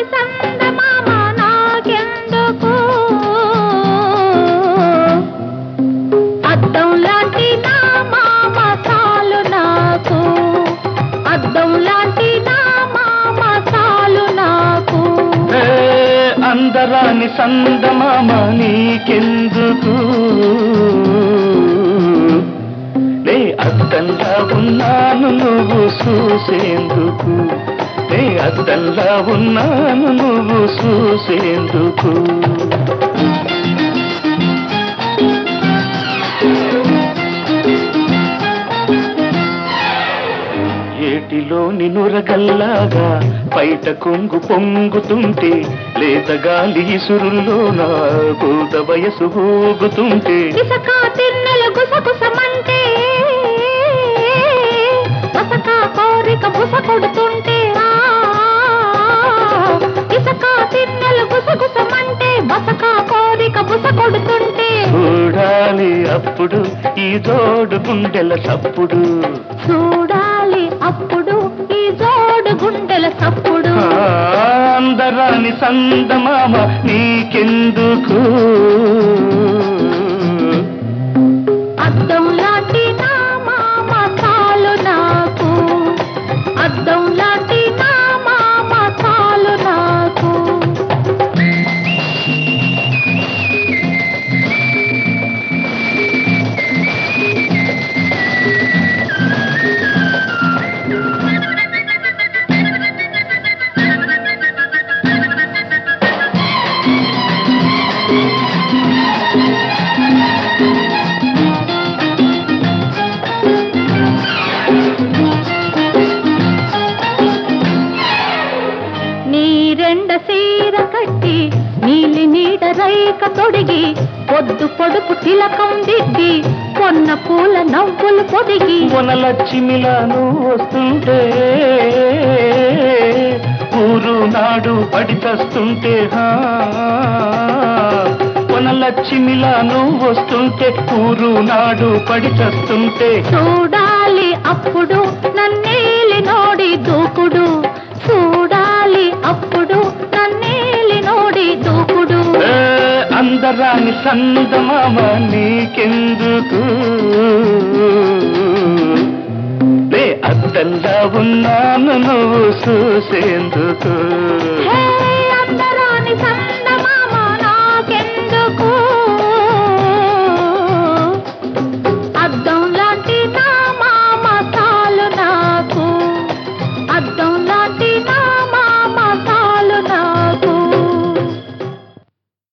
సందమామ నాకెందుకు అద్దం లాంటి నా మామ చాలు నాకు అద్దం లాంటి నా మామ చాలు నాకు ఏ అందరాని సందమామ నీకెందుకు నే అద్దంలా ఉన్నాను నువ్వు చూసేందుకు నే అద్దంలా ఉన్నాను నువ్వు చూసేందుకు ఏటిలోని నురగల్లాగా బయట కొంగు పొంగుతుంటే లేత గాలి ఇసురుల్లో నా కూత వయసు ఊగుతుంటే ఇసక తిన్నెల గుసగుసమంటే మసక కోరిక బుస కొడుతుంటే ఆ, ఇసక తిన్నెల గుసగుసమంటే మసక కోరిక బుస కొడుతుంటే చూడాలి అప్పుడు ఈ జోడు గుండెల సప్పుడు చూడాలి అప్పుడు ఈ జోడు గుండెల సప్పుడు ఆ, అందరాని సందమామ నీకెందుకు అద్దం లాంటి నా మామ చాలు నాకు అద్దం లాంటి నా మామ చాలు నాకు నీరెండ సీర కట్టి నీలి నీడ రైక తొడిగి పొద్దు పొడుపు తిలకం దిద్ది కొన్న పూల నవ్వులు పొదిగి వనలక్ష్మిలా నువ్వు వస్తుంటే ఊరు నాడు పడి చస్తుంటే హా. వనలక్ష్మిలా నువ్వు వస్తుంటే ఊరు నాడు పడి చస్తుంటే చూడాలి అప్పుడు నన్నేలి నోడి దూకుడు చూడాలి అప్పుడు నన్నేలి నోడి దూకుడు ఏ, అందరాని సందమామ నీకెందుకు లే అద్దంలా ఉన్నాను నువ్వు చూసేందుకు హే